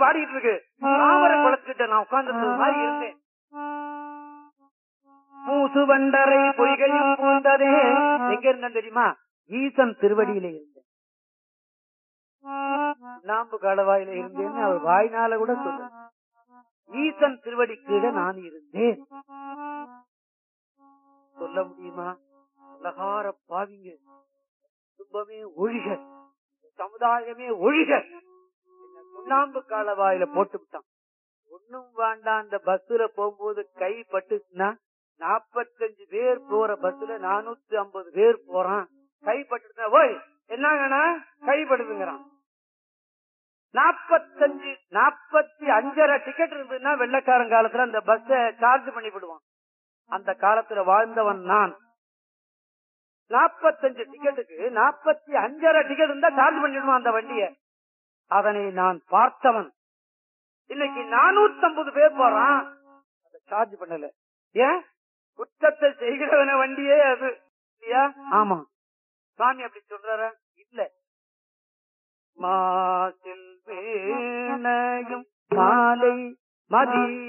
பாடிட்டு இருக்கு தாமர குளத்துக்கிட்ட நான் உட்கார்ந்து மாதிரி இருந்தேன் மூசு வண்டரை பொய்கையில் பூந்ததே எங்க இருந்தேன் தெரியுமா ஈசன் திருவடியில இருந்தேன் நாம்பு காலவாயில இருந்தேன்னு அவர் வாய்னால கூட சொல்ல ஈசன் திருவடி கீழே நான் இருந்தேன் சொல்ல முடியுமா உலகார பாவிங்க குடும்பமே ஒழிக சமுதாயமே ஒழிக என்ன சுண்ணாம்பு காலவாயில போட்டு விட்டான் ஒண்ணும் வேண்டாம் அந்த பஸ்ல போகும்போது கை பட்டுச்சுன்னா நாப்பத்தஞ்சு பேர் போற பஸ்ல நானூத்தி ஐம்பது பேர் போறான் கை பட்டுச்சுன்னா ஓய் என்னங்கண்ணா கை படுதுங்கிறான் நாப்பத்தஞ்சு நாப்பத்தி அஞ்சரை டிக்கெட் இருந்ததுன்னா வெள்ளக்காரன் காலத்துல அந்த பஸ்ஸ சார்ஜ் பண்ணி விடுவான் அந்த காலத்துல வாழ்ந்தவன் நான் நாப்பத்தஞ்சு டிக்கெட்டுக்கு நாப்பத்தி அஞ்சரை டிக்கெட் இருந்தா சார்ஜ் பண்ணிடுவான் அந்த வண்டிய அதனை நான் பார்த்தவன் இன்னைக்கு நானூத்தி ஐம்பது பேர் போறான் அதை சார்ஜ் பண்ணல ஏன் குற்றத்தை செய்கிறவன வண்டியே அது இல்லையா ஆமா சாமி அப்படி சொல்றாரா இல்ல மாசில் வேணையும் மாலை மதி